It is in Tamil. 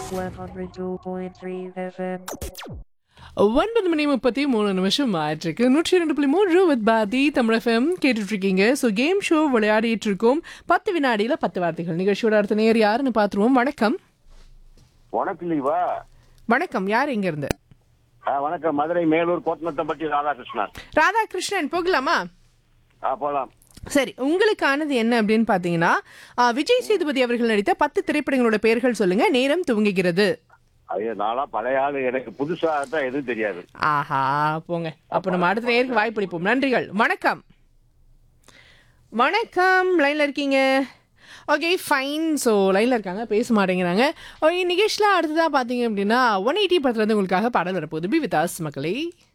102.3 FM. ஒன்பது மணி முப்பத்தி மூணு நிமிஷம் ஆயிட்டிருக்கு நூற்றி ரெண்டு புள்ளி மூன்று வித் பாரதி தமிழ் எஃப்எம் கேட்டுட்டு இருக்கீங்க ஸோ கேம் ஷோ விளையாடிட்டு இருக்கோம் பத்து வினாடியில பத்து வார்த்தைகள் நிகழ்ச்சியோட அடுத்த நேர் யாருன்னு பார்த்துருவோம் வணக்கம் வணக்கம் லீவா வணக்கம் யார் எங்க இருந்து ஆ, வணக்கம் மதுரை மேலூர் கோட்டநத்தம்பட்டி ராதாகிருஷ்ணன் ராதாகிருஷ்ணன் போகலாமா ஆ போலாம் சரி உங்களுக்கானது என்ன அப்படின்னு பார்த்தீங்கன்னா ஆ, விஜய் சேதுபதி அவர்கள் நடித்த பத்து திரைப்படங்களோட பெயர்கள் சொல்லுங்க நேரம் துவங்குகிறது ஐயோ நாளா பழைய ஆளு எனக்கு புதுசா தான் எதுவும் தெரியாது ஆஹா போங்க அப்போ நம்ம அடுத்த நேருக்கு வாய்ப்பளிப்போம் நன்றிகள் வணக்கம் வணக்கம் லைனில் இருக்கீங்க ஓகே ஃபைன் ஸோ லைனில் இருக்காங்க பேச மாட்டேங்கிறாங்க ஓகே நிகேஷ்லாம் அடுத்ததாக பார்த்தீங்க அப்படின்னா ஒன் எயிட்டி படத்துலேருந்து உங்களுக்காக பாடல் வரப்போகுது பி வித் அஸ் மக்களே